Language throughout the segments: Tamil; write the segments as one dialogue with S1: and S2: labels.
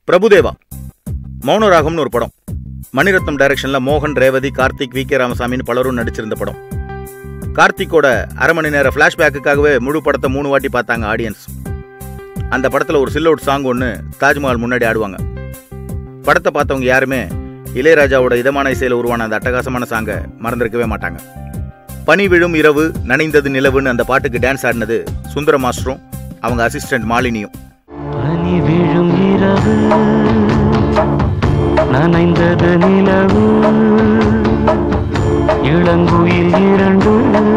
S1: பிரபுதேவா மௌனராகம்னு ஒரு படம் மணிரத்னம் டைரக்ஷன்ல மோகன் ரேவதி கார்த்திக் வி கே ராமசாமின்னு பலரும் நடிச்சிருந்த படம் கார்த்திக்கோட அரை மணி நேர ஃப்ளாஷ்பேக்குக்காகவே முழு படத்தை மூணு வாட்டி பார்த்தாங்க ஆடியன்ஸ் அந்த படத்தில் ஒரு சில்லவுட் சாங் ஒன்று தாஜ்மஹால் முன்னாடி ஆடுவாங்க படத்தை பார்த்தவங்க யாருமே இளையராஜாவோட இதமான இசையில் உருவான அந்த அட்டகாசமான சாங்கை மறந்திருக்கவே மாட்டாங்க பனி விழும் இரவு நனைந்தது நிலவுன்னு அந்த பாட்டுக்கு டான்ஸ் ஆடினது சுந்தர மாஸ்டரும் அவங்க அசிஸ்டன்ட் மாலினியும்
S2: பனி விழும் இரவு நனைந்தது நிலவு இளங்குயில் இரண்டு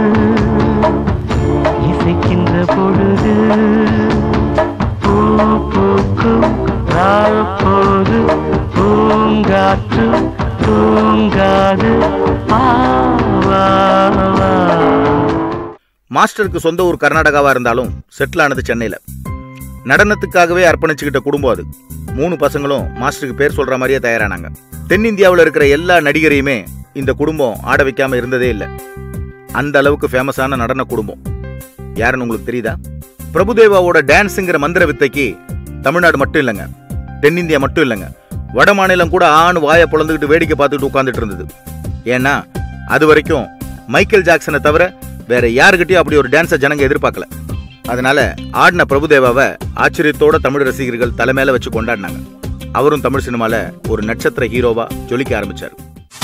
S2: இசைக்கின்ற பொழுது பூ பூக்கும் ராப்போது பூங்காற்று தூங்காது ஆ, வா, வா.
S1: மாஸ்டருக்கு சொந்த ஊர் கர்நாடகாவா இருந்தாலும் செட்டில் ஆனது சென்னையில் நடனத்துக்காகவே அர்ப்பணிச்சுக்கிட்ட குடும்பம் அது மூணு பசங்களும் மாஸ்டருக்கு பேர் சொல்ற மாதிரியே தயாரானாங்க தென்னிந்தியாவில் இருக்கிற எல்லா நடிகரையுமே இந்த குடும்பம் ஆட வைக்காம இருந்ததே இல்லை அந்த அளவுக்கு ஃபேமஸான நடன குடும்பம் யாருன்னு உங்களுக்கு தெரியுதா பிரபுதேவாவோட டான்ஸுங்கிற மந்திர வித்தைக்கு தமிழ்நாடு மட்டும் இல்லைங்க தென்னிந்தியா மட்டும் இல்லைங்க வட மாநிலம் கூட ஆண் வாயை பொழந்துக்கிட்டு வேடிக்கை பார்த்துக்கிட்டு உட்காந்துட்டு இருந்தது ஏன்னா அது வரைக்கும் மைக்கேல் ஜாக்சனை தவிர வேற யாருக்கிட்டையும் அப்படி ஒரு டான்ஸை ஜனங்க எதிர்பார்க்கல அதனால ஆடின பிரபுதேவாவை ஆச்சரியத்தோட தமிழ் ரசிகர்கள் தலைமையில வச்சு கொண்டாடினாங்க அவரும் தமிழ் சினிமால ஒரு நட்சத்திர ஹீரோவா ஜொலிக்க ஆரம்பிச்சார்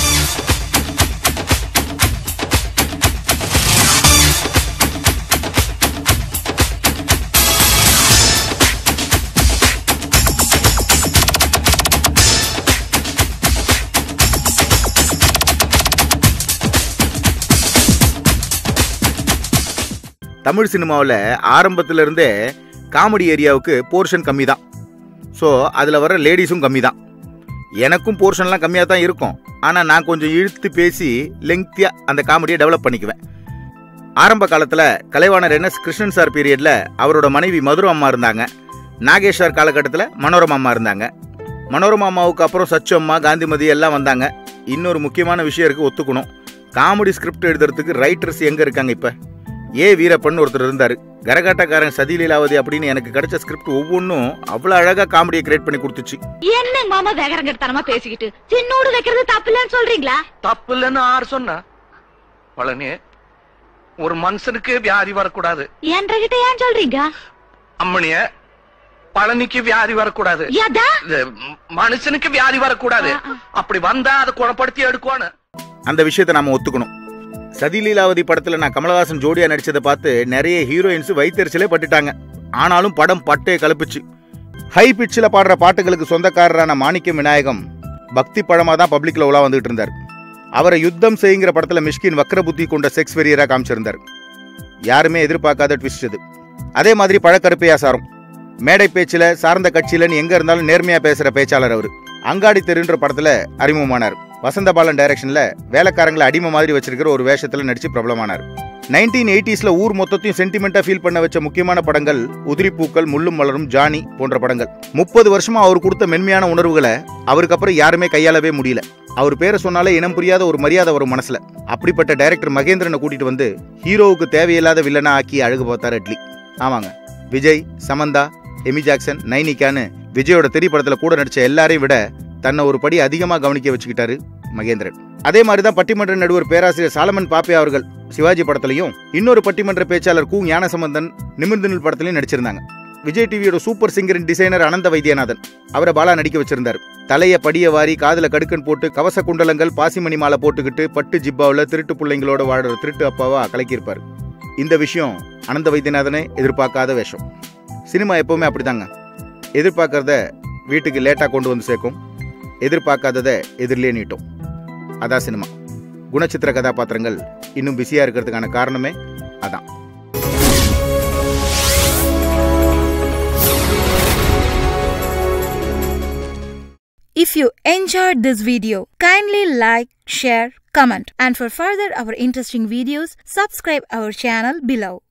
S1: தமிழ் சினிமாவில் ஆரம்பத்துல இருந்தே காமெடி ஏரியாவுக்கு போர்ஷன் கம்மி தான் ஸோ அதில் வர லேடிஸும் கம்மி தான் எனக்கும் போர்ஷன்லாம் கம்மியாக தான் இருக்கும் ஆனால் நான் கொஞ்சம் இழுத்து பேசி லெங்க்தியாக அந்த காமெடியை டெவலப் பண்ணிக்குவேன் ஆரம்ப காலத்தில் Kalaivanar N S Krishnan sir பீரியடில் அவரோட மனைவி மதுரை அம்மா இருந்தாங்க நாகேஷ் சார் காலகட்டத்தில் மனோரமா அம்மா இருந்தாங்க மனோரமா அம்மாவுக்கு அப்புறம் சச்சு அம்மா காந்திமதி எல்லாம் வந்தாங்க இன்னொரு முக்கியமான விஷயம் இருக்கு ஒத்துக்கணும் காமெடி ஸ்கிரிப்ட் எழுதுறதுக்கு ரைட்டர்ஸ் எங்கே இருக்காங்க இப்போ ஏ வீரப்பன் ஒருத்தர் இருந்தார் கரகாட்டக்காரன் சதி லீலாவதி அப்படின்னு எனக்கு கிடைச்ச ஸ்கிரிப்ட் ஒவ்வொன்றும் அவ்வளோ அழகாக காமெடியை கிரியேட் பண்ணி கொடுத்துச்சு
S3: என்னங்க மாமா வேகரங்கத்தனமா பேசிக்கிட்டு சின்னோடு வைக்கிறது தப்பு இல்லைன்னு சொல்றீங்களா
S4: தப்பு இல்லைன்னு ஆறு சொன்னா பழனி ஒரு மனுஷனுக்கு வியாதி வரக்கூடாது
S3: என்கிட்ட ஏன் சொல்றீங்க
S4: அம்மனிய பழனிக்கு வியாதி வரக்கூடாது
S3: ஏதா
S4: இது ம- மனுஷனுக்கு வியாதி வரக்கூடாது அப்படி வந்தா அதை குணப்படுத்தி எடுக்கணும்
S1: அந்த விஷயத்தை நாம ஒத்துக்கணும் சதி லீலாவதி படத்தில் நான் கமலஹாசன் ஜோடியா நடிச்சதை பார்த்து நிறைய ஹீரோயின்ஸ் வைத்தறிச்சலே பட்டுட்டாங்க ஆனாலும் படம் பட்டே கலப்புச்சு ஹை பிச்சில் பாடுற பாட்டுகளுக்கு சொந்தக்காரரான மாணிக்கம் விநாயகம் பக்தி பழமாக தான் பப்ளிக்ல உலா வந்துட்டு இருந்தார் அவரை யுத்தம் செய்யுங்கிற படத்தில் மிஷ்கின் வக்ர புத்தி கொண்ட செக்ஸ் வெறியரா காமிச்சிருந்தார் யாருமே எதிர்பார்க்காத ட்விஸ்ட் இது அதே மாதிரி பழக்கருப்பையா சாரும் மேடை பேச்சில் சார்ந்த கட்சியிலன்னு எங்க இருந்தாலும் நேர்மையா பேசுற பேச்சாளர் அவர் அங்காடி தெருன்ற படத்துல அறிமுகமானார் வசந்தபாலன் டைரக்ஷன்ல வேலைக்காரங்களை அடிமை மாதிரி வச்சிருக்கிற ஒரு வேஷத்துல நடிச்சு பிரபலமானார் நைன்டீன் எயிட்டிஸ்ல ஊர் மொத்தத்தையும் சென்டிமெண்டா ஃபீல் பண்ண வச்ச முக்கியமான படங்கள் உதிரி பூக்கள் முள்ளும் மலரும் ஜானி போன்ற படங்கள் முப்பது வருஷமா அவர் கொடுத்த மென்மையான உணர்வுகளை அவருக்கு அப்புறம் யாருமே கையாளவே முடியல அவர் பேரை சொன்னாலே இனம் புரியாத ஒரு மரியாதை வரும் மனசுல அப்படிப்பட்ட டைரக்டர் மகேந்திரனை கூட்டிட்டு வந்து ஹீரோவுக்கு தேவையில்லாத வில்லனா ஆக்கி அழகு பார்த்தார் அட்லி ஆமாங்க விஜய் சமந்தா எமி ஜாக்சன் நைனிகான்னு விஜயோட தெரி படத்துல கூட நடிச்ச எல்லாரையும் விட தன்னை ஒரு படி அதிகமா கவனிக்க வச்சுக்கிட்டாரு மகேந்திரன் அதே மாதிரி தான் பட்டிமன்ற நடுவர் பேராசிரியர் சாலமன் பாப்பே அவர்கள் சிவாஜி படத்துலையும் இன்னொரு பட்டிமன்ற பேச்சாளர் கு ஞானசம்பந்தன் நிமிர்ந்து படத்துலையும் நடிச்சிருந்தாங்க விஜய் டிவியோட சூப்பர் சிங்கரின் டிசைனர் அனந்த வைத்தியநாதன் அவரை பாலா நடிக்க வச்சிருந்தார் தலைய படிய வாரி காதுல கடுக்கன் போட்டு கவச குண்டலங்கள் பாசிமணி மாலை போட்டுக்கிட்டு பட்டு ஜிப்பாவில் திருட்டு பிள்ளைங்களோட வாடுற திருட்டு அப்பாவா கலக்கியிருப்பார் இந்த விஷயம் அனந்த வைத்தியநாதனே எதிர்பார்க்காத வேஷம் சினிமா எப்பவுமே அப்படிதாங்க எதிர்பார்க்கறத வீட்டுக்கு லேட்டாக கொண்டு வந்து சேர்க்கும் எதிர்பார்க்காததை எதிரிலே நீட்டும் அதான் சினிமா குணச்சித்திர கதாபாத்திரங்கள் இன்னும் பிஸியாக இருக்கிறதுக்கான காரணமே அதான்
S5: If you enjoyed this video, kindly like, share, comment and for further our interesting videos, subscribe our channel below.